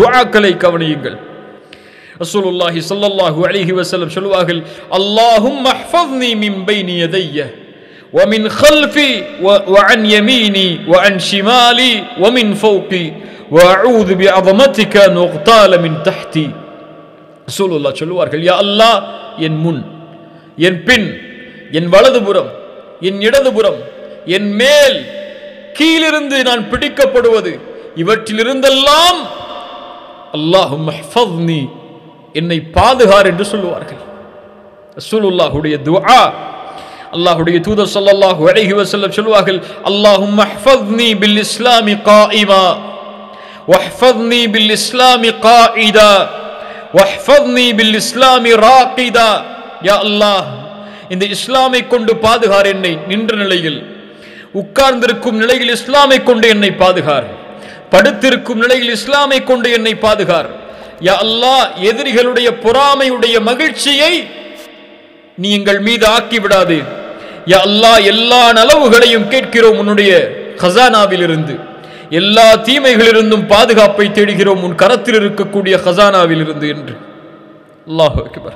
துஆக்களை கவனியுங்கள் ரசூலுல்லாஹி ஸல்லல்லாஹு அலைஹி வஸல்லம் சொல்வார்கள் அல்லாஹும்ம அஹ்ஃபظني من بين يدي ومن خلفي و- وعن يميني وعن شمالي ومن فوقي وأعوذ بعظمتك أن أغتال من تحتي ரசூலுல்லாஹ் சொல்லுவார்கள் யா அல்லாஹ் என் முன் என் பின் என் வலதுபுறம் என் இடதுபுறம் என் மேல் கீழிருந்து நான் பிடிக்கப்படுவது இவற்றிலிருந்தெல்லாம் அல்லாஹும் மஹ்ஃபத்னி என்னை பாதுகார் என்று சொல்லுவார்கள் ரசூலுல்லாஹுடைய துஆ அல்லாஹ்வுடைய தூதர் ஸல்லல்லாஹு அலைஹி வஸல்லம் சொல்வார்கள் அல்லாஹும் மஹ்ஃபத்னி பில் இஸ்லாமி காயிமா واحفظني بالإسلام قائدا واحفظني بالإسلام راقدا يا الله இந்த இஸ்லாமை கொண்டு பாதுகார் என்னை நின்ற நிலையில் உட்கார்ந்திருக்கும் நிலையில் இஸ்லாமை கொண்டு என்னை பாதுகார் படுத்திருக்கும் நிலையில் இஸ்லாமை கொண்டு என்னை பாதுகார் யா அல்லாஹ் எதிரிகளுடைய பொறாமையுடைய மகிழ்ச்சியை நீ எங்கள் மீது ஆக்கி விடாதே யா அல்லாஹ் எல்லா நலவுகளையும் கேட்கிறோம் உன்னுடைய ஹசானாவிலிருந்து எல்லா தீமைகளிலிருந்தும் பாதுகாப்பை தேடுகிறோம் உன் கரத்தில் இருக்கக்கூடிய ஹசானாவிலிருந்து என்று அல்லாஹ் அக்பர்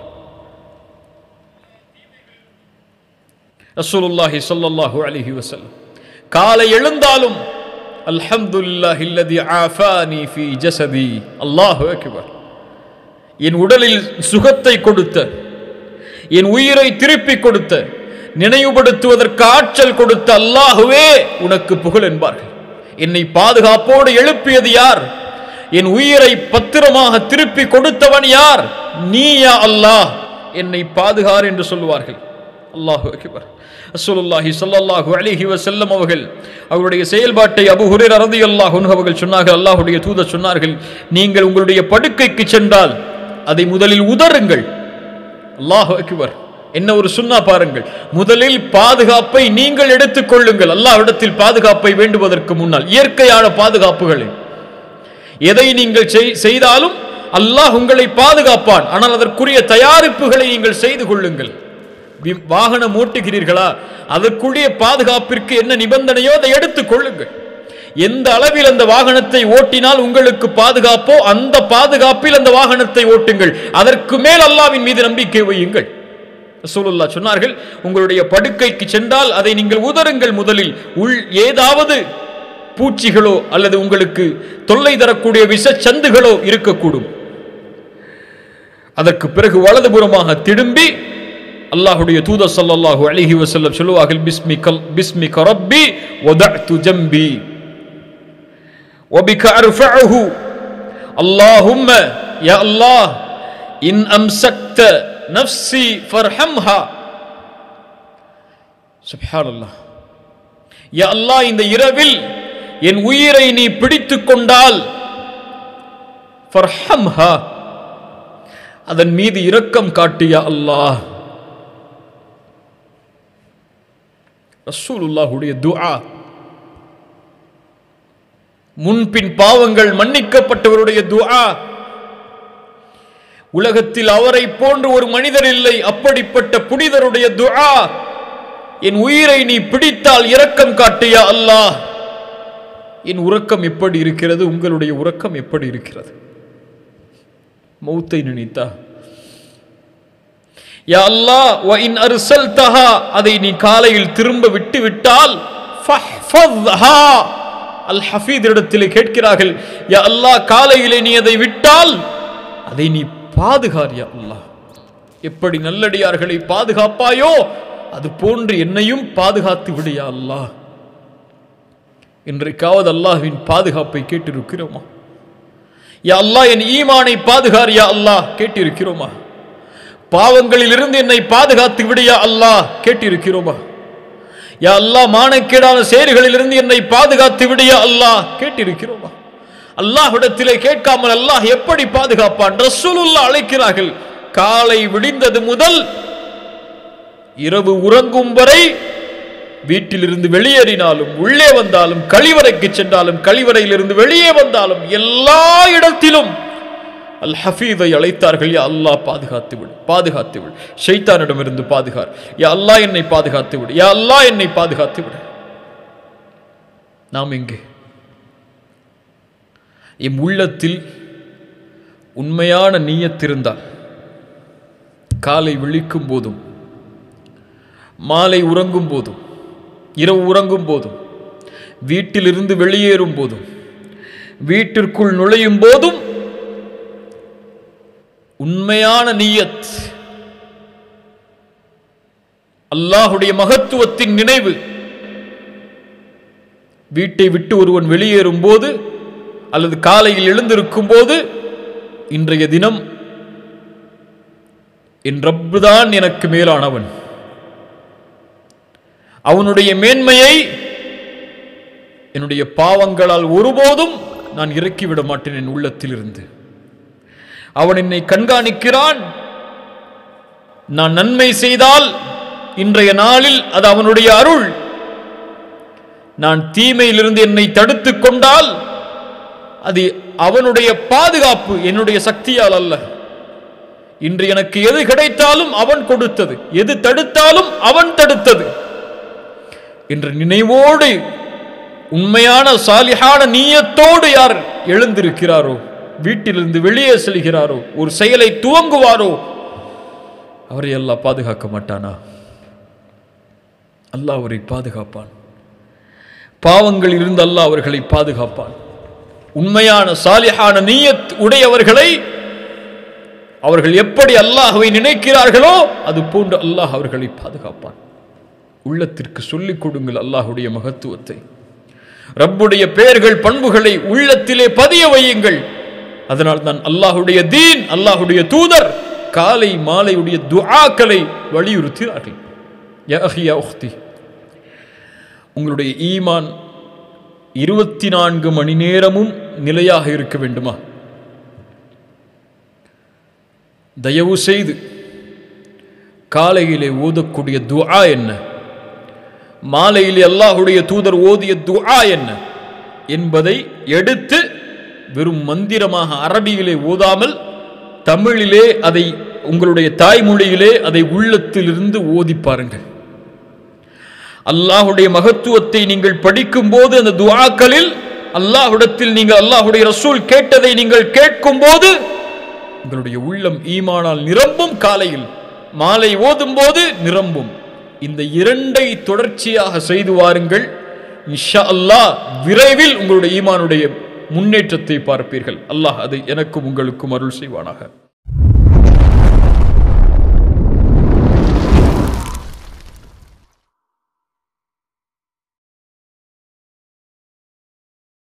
ரசூலுல்லாஹி ஸல்லல்லாஹு அலைஹி வஸல்லம் காலை எழுந்தாலும் அல்ஹம்துலில்லாஹி அல்லதி ஆஃபானி ஃபீ ஜஸதி அல்லாஹு அக்பர் என் உடலில் சுகத்தை கொடுத்த என் உயிரை திருப்பிக் கொடுத்த நினைவுபடுத்துவதற்கு ஆற்றல் கொடுத்த அல்லாஹுவே உனக்கு புகழ் என்பார்கள் என்னை பாதுகாப்போடு எழுப்பியது யார் என் உயிரை பத்திரமாக திருப்பி கொடுத்தவன் யார் நீயா அல்லாஹ் என்னை பாதுகார் என்று சொல்லுவார்கள் அல்லாஹு அக்பர் ரசூலுல்லாஹி ஸல்லல்லாஹு அலைஹி வஸல்லம் அவர்கள் அவருடைய செயல்பாட்டை அபு ஹுரைரா ரலியல்லாஹு அன்ஹு அவர்கள் சொன்னார்கள் அல்லாஹ்வுடைய தூதர் சொன்னார்கள் நீங்கள் உங்களுடைய படுக்கைக்கு சென்றால் அதை முதலில் உதறுங்கள் அல்லாஹு அக்பர் என்ன ஒரு சுன்னா பாருங்கள் முதலில் பாதுகாப்பை நீங்கள் எடுத்துக் கொள்ளுங்கள் அல்லாஹ்விடத்தில் பாதுகாப்பை வேண்டுவதற்கு முன்னால் இயற்கையான பாதுகாப்புகளை எதை நீங்கள் செய்- செய்தாலும் அல்லாஹ் உங்களை பாதுகாப்பான் ஆனால் அதற்குரிய தயாரிப்புகளை நீங்கள் செய்து கொள்ளுங்கள் வி- வாகனம் ஓட்டுகிறீர்களா அதற்குரிய பாதுகாப்பிற்கு என்ன நிபந்தனையோ அதை எடுத்துக் கொள்ளுங்கள் எந்த அளவில் அந்த வாகனத்தை ஓட்டினால் உங்களுக்கு பாதுகாப்போ அந்த பாதுகாப்பில் அந்த வாகனத்தை ஓட்டுங்கள் அதற்கு மேல் அல்லாவின் மீது நம்பிக்கை வையுங்கள் ரசூலுல்லாஹ் சொன்னார்கள் உங்களுடைய படுக்கைக்கு சென்றால் அதை நீங்கள் உதறுங்கள் முதலில் உள் ஏதாவது பூச்சிகளோ அல்லது உங்களுக்கு தொல்லை தரக்கூடிய விஷச்சந்துகளோ இருக்கக்கூடும் அதற்கு பிறகு வலதுபுறமாக திரும்பி அல்லாஹ்வுடைய தூதர் ஸல்லல்லாஹு அலைஹி வஸல்லம் சொல்லுவார்கள் பிஸ்மிக பிஸ்மிக ரப்பி வதஅது ஜம்பி وبك أرفعه اللهم يا الله إن أمسكت نفسي فارحمها سبحان الله يا الله இந்த இரவில் என் உயிரை நீ பிடித்துக் கொண்டால் ஃபர்ஹம்ஹா அதன் மீது இரக்கம் காட்டிய அல்லாஹ் ரசூலுல்லாஹுடைய துஆ முன்பின் பாவங்கள் மன்னிக்கப்பட்டவருடைய துஆ உலகத்தில் அவரை போன்று ஒரு மனிதர் இல்லை அப்படிப்பட்ட புனிதருடைய துஆ என் உயிரை நீ பிடித்தால் இரக்கம் காட்டியா அல்லாஹ் என் உறக்கம் எப்படி இருக்கிறது உங்களுடைய உறக்கம் எப்படி இருக்கிறது மௌத்தை நினைத்தா யா அல்லாஹ் வ இன் அர்சல்தஹா அதை நீ காலையில் திரும்ப விட்டு விட்டால் ஃபஹ்ஃபத்ஹா அல் ஹஃபீத் இடத்திலே கேட்கிறார்கள் யா அல்லாஹ் காலையிலே நீ அதை விட்டால் அதை நீ பாதுகார் யா அல்லாஹ் எப்படி நல்லடியார்களை பாதுகாப்பாயோ அது போன்று என்னையும் பாதுகாத்து விடு யா அல்லாஹ் இன்றைக்காவது அல்லாஹ்வின் பாதுகாப்பை கேட்டிருக்கிறோமா யா அல்லாஹ் என் ஈமானை பாதுகார் யா அல்லாஹ் கேட்டிருக்கிறோமா பாவங்களில் இருந்து என்னை பாதுகாத்து விடு யா அல்லாஹ் கேட்டிருக்கிறோமா யா அல்லாஹ் மானக்கேடான செயல்களிலிருந்து என்னை பாதுகாத்து விடு யா அல்லாஹ் கேட்டிருக்கிறோமா அல்லாஹ்விடத்திலே கேட்காமல் அல்லாஹ் எப்படி பாதுகாப்பான் ரசூலுல்லாஹ் அழைக்கிறார்கள் காலை விடிந்தது முதல் இரவு உறங்கும் வரை வீட்டிலிருந்து வெளியேறினாலும் உள்ளே வந்தாலும் கழிவறைக்கு சென்றாலும் கழிவறையிலிருந்து வெளியே வந்தாலும் எல்லா இடத்திலும் அல் ஹஃபீதை அழைத்தார்கள் யா அல்லாஹ் பாதுகாத்து விடு பாதுகாத்து விடு ஷைத்தானிடமிருந்து பாதுகார் யா அல்லாஹ் என்னை பாதுகாத்து விடு யா அல்லாஹ் என்னை பாதுகாத்து விடு நாம் எங்கே எம் உள்ளத்தில் உண்மையான நீயத்திருந்தால் காலை விழிக்கும் போதும் மாலை உறங்கும் போதும் இரவு உறங்கும் போதும் வீட்டிலிருந்து வெளியேறும் போதும் வீட்டிற்குள் நுழையும் போதும் உண்மையான நீயத் அல்லாஹுடைய மகத்துவத்தின் நினைவு வீட்டை விட்டு ஒருவன் வெளியேறும் போது அல்லது காலையில் எழுந்திருக்கும் போது இன்றைய தினம் என் ரப்புதான் எனக்கு மேலானவன் அவனுடைய மேன்மையை என்னுடைய பாவங்களால் ஒருபோதும் நான் இறக்கிவிட மாட்டேன் என் உள்ளத்திலிருந்து அவன் என்னை கண்காணிக்கிறான் நான் நன்மை செய்தால் இன்றைய நாளில் அது அவனுடைய அருள் நான் தீமையிலிருந்து என்னை தடுத்துக் கொண்டால் அது அவனுடைய பாதுகாப்பு என்னுடைய சக்தியால் அல்ல இன்று எனக்கு எது கிடைத்தாலும் அவன் கொடுத்தது எது தடுத்தாலும் அவன் தடுத்தது என்ற நினைவோடு உண்மையான சாலிஹான நீயத்தோடு யார் எழுந்திருக்கிறாரோ வீட்டிலிருந்து வெளியே செல்கிறாரோ ஒரு செயலை துவங்குவாரோ அவரை எல்லாம் பாதுகாக்க மாட்டானா அல்லாஹ் அவரை பாதுகாப்பான் பாவங்கள் இருந்து அல்லாஹ் அவர்களை பாதுகாப்பான் உண்மையான சாலிஹான நீயத் உடையவர்களை அவர்கள் எப்படி அல்லாஹ்வை நினைக்கிறார்களோ அது போன்று அல்லாஹ் அவர்களை பாதுகாப்பான் உள்ளத்திற்கு சொல்லிக் கொடுங்கள் அல்லாஹுடைய மகத்துவத்தை ரப்புடைய பெயர்கள் பண்புகளை உள்ளத்திலே பதிய வையுங்கள் அதனால் தான் அல்லாஹுடைய தீன் அல்லாஹுடைய தூதர் காலை மாலையுடைய துஆக்களை வலியுறுத்தினார்கள் யா அஹி யா உக்தி உங்களுடைய ஈமான் இருபத்தி நான்கு மணி நேரமும் நிலையாக இருக்க வேண்டுமா தயவு செய்து காலையிலே ஓதக்கூடிய துஆ என்ன மாலையிலே அல்லாஹுடைய தூதர் ஓதிய துஆ என்ன என்பதை எடுத்து வெறும் மந்திரமாக அரபியிலே ஓதாமல் தமிழிலே அதை உங்களுடைய தாய்மொழியிலே அதை உள்ளத்திலிருந்து ஓதி பாருங்கள் அல்லாஹுடைய மகத்துவத்தை நீங்கள் படிக்கும் போது அந்த துஆக்களில் அல்லாஹ்விடத்தில் நீங்கள் அல்லாஹுடைய ரசூல் கேட்டதை நீங்கள் கேட்கும் போது உங்களுடைய உள்ளம் ஈமானால் நிரம்பும் காலையில் மாலை ஓதும் போது நிரம்பும் இந்த இரண்டை தொடர்ச்சியாக செய்து வாருங்கள் இன்ஷா அல்லாஹ் விரைவில் உங்களுடைய ஈமானுடைய முன்னேற்றத்தை பார்ப்பீர்கள் அல்லாஹ் அதை எனக்கும் உங்களுக்கும் அருள் செய்வானாக